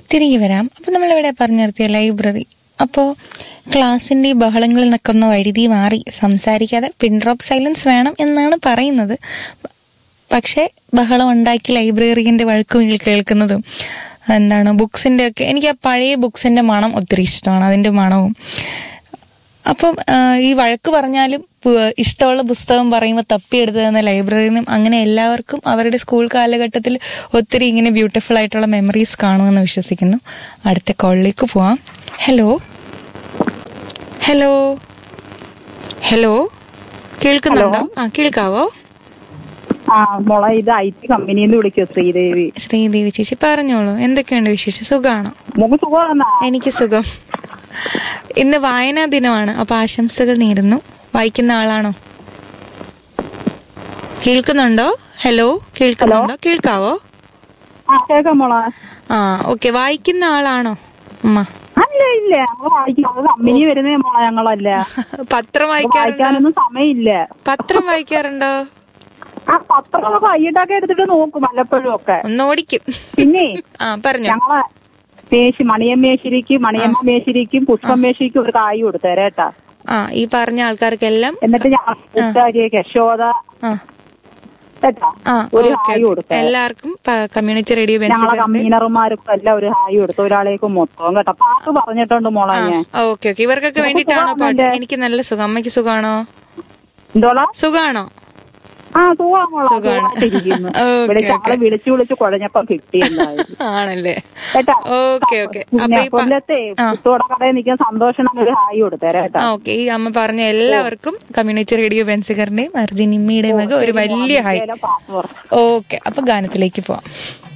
തിരികെ വരാം അപ്പോൾ നമ്മളിവിടെ പറഞ്ഞു നിർത്തിയ ലൈബ്രറി അപ്പോൾ ക്ലാസ്സിൻ്റെ ഈ ബഹളങ്ങളിൽ നിൽക്കുന്ന വഴുതി മാറി സംസാരിക്കാതെ പിൻ ഡ്രോപ്പ് സൈലൻസ് വേണം എന്നാണ് പറയുന്നത് പക്ഷേ ബഹളം ഉണ്ടാക്കി ലൈബ്രറിൻ്റെ വഴക്കുകൾ കേൾക്കുന്നതും എന്താണ് ബുക്സിൻ്റെ ഒക്കെ എനിക്ക് ആ പഴയ ബുക്സിൻ്റെ മണം ഒത്തിരി ഇഷ്ടമാണ് അതിൻ്റെ മണവും അപ്പം ആ, ഈ വഴക്ക് പറഞ്ഞാലും പു- ഇഷ്ടമുള്ള പുസ്തകം പറയുമ്പോൾ തപ്പിയെടുത്ത് തന്ന ലൈബ്രറിനും അങ്ങനെ എല്ലാവർക്കും അവരുടെ സ്കൂൾ കാലഘട്ടത്തിൽ ഒത്തിരി ഇങ്ങനെ ബ്യൂട്ടിഫുൾ ആയിട്ടുള്ള മെമ്മറീസ് കാണുമെന്ന് വിശ്വസിക്കുന്നു അടുത്ത കോളിലേക്ക് പോവാം ഹലോ ഹലോ ഹലോ കേൾക്കുന്നുണ്ടോ ആ കേൾക്കാവോ ആ മോളെ ഇത് ഐ ടി കമ്പനിയിൽ നിന്ന് വിളിക്കുക ശ്രീദേവി ശ്രീദേവി ചേച്ചി പറഞ്ഞോളൂ എന്തൊക്കെയുണ്ട് വിശേഷം സുഖമാണോ നമുക്ക് സുഖമാണെന്നാ എനിക്ക് സുഖം ഇന്ന് വായനാ ദിനമാണ് അപ്പൊ ആശംസകൾ നേരുന്നു വായിക്കുന്ന ആളാണോ കേൾക്കുന്നുണ്ടോ ഹലോ കേൾക്കുന്നുണ്ടോ കേൾക്കാവോ ആ കേൾക്കാം മോളെ ആ ഓക്കെ വായിക്കുന്ന ആളാണോ അമ്മ അല്ല ഇല്ല ഞങ്ങള് വായിക്കുന്നത് കമ്പനി വരുന്നേ മോളെ ഞങ്ങളല്ല പത്രം വായിക്കാറുണ്ടോ വായിക്കാനൊന്നും സമയമില്ല പത്രം വായിക്കാറുണ്ടോ ആ പത്രമൊക്കെ കൈയിട്ടൊക്കെ എടുത്തിട്ട് നോക്കും വല്ലപ്പോഴും ഒക്കെ ഒന്ന് ഓടിക്കും പിന്നെ ആ പറഞ്ഞോ ഞങ്ങളെ മേശി മണിയം മേശിരിക്കും മണിയമ്മ മേശിരിക്കും പുഷ്പം മേശിരിക്കും ഒരു കായ് കൊടുത്തേരേട്ടാ ആ ഈ പറഞ്ഞ ആൾക്കാർക്കെല്ലാം എന്നിട്ട് ഞങ്ങൾ കൂട്ടുകാരിയെ യശോദ ആ കേട്ടാ ആ ഒരു ഓക്കെ ഹായ് കൊടുത്തേ എല്ലാവർക്കും കമ്മ്യൂണിറ്റി റേഡിയോ ഞങ്ങളെ ബെൻസിന്റെ കമ്മീനർമാർക്കും എല്ലാം ഒരു ഹായ് കൊടുത്തു ഒരാളേക്കും മൊത്തം കേട്ടോ പാട്ട് പറഞ്ഞിട്ടുണ്ട് മോളെ ഞാൻ ഓക്കെ ഓക്കെ ഇവർക്കൊക്കെ വേണ്ടിയിട്ടാണോ പാട്ട് എനിക്ക് നല്ല സുഖം അമ്മയ്ക്ക് സുഖമാണോ എന്തോളാ സുഖാണോ ആ സുഖാ മോളെ സുഖാണ്. സുഖമായിട്ടിരിക്കുന്നു. ഓക്കേ, വിളിച്ച് ഓക്കേ. ഞങ്ങളെ വിളിച്ചു വിളിച്ച് കുഴഞ്ഞപ്പം കിട്ടിയെന്നായിരുന്നു ആണല്ലേ കേട്ടാ ഓക്കെ ഓക്കെ അപ്പൊ പിന്നെ ഈ പ- കൊല്ലത്തെ ആ. പുത്തോടെ കടയിൽ നിൽക്കുന്ന സന്തോഷം ഒരു ഹായ് കൊടുത്തേരെ കേട്ടാ ആ ഓക്കെ ഈ അമ്മ പറഞ്ഞ എല്ലാവർക്കും കമ്മ്യൂണിറ്റി റേഡിയോ ബെൻസുകാരന്റെയും അർജുൻ ഇമ്മിയുടെയും ഒക്കെ ഒരു വലിയ ഹായ് പാട്ട് പറഞ്ഞു ഓക്കെ അപ്പൊ ഗാനത്തിലേക്ക് പോവാം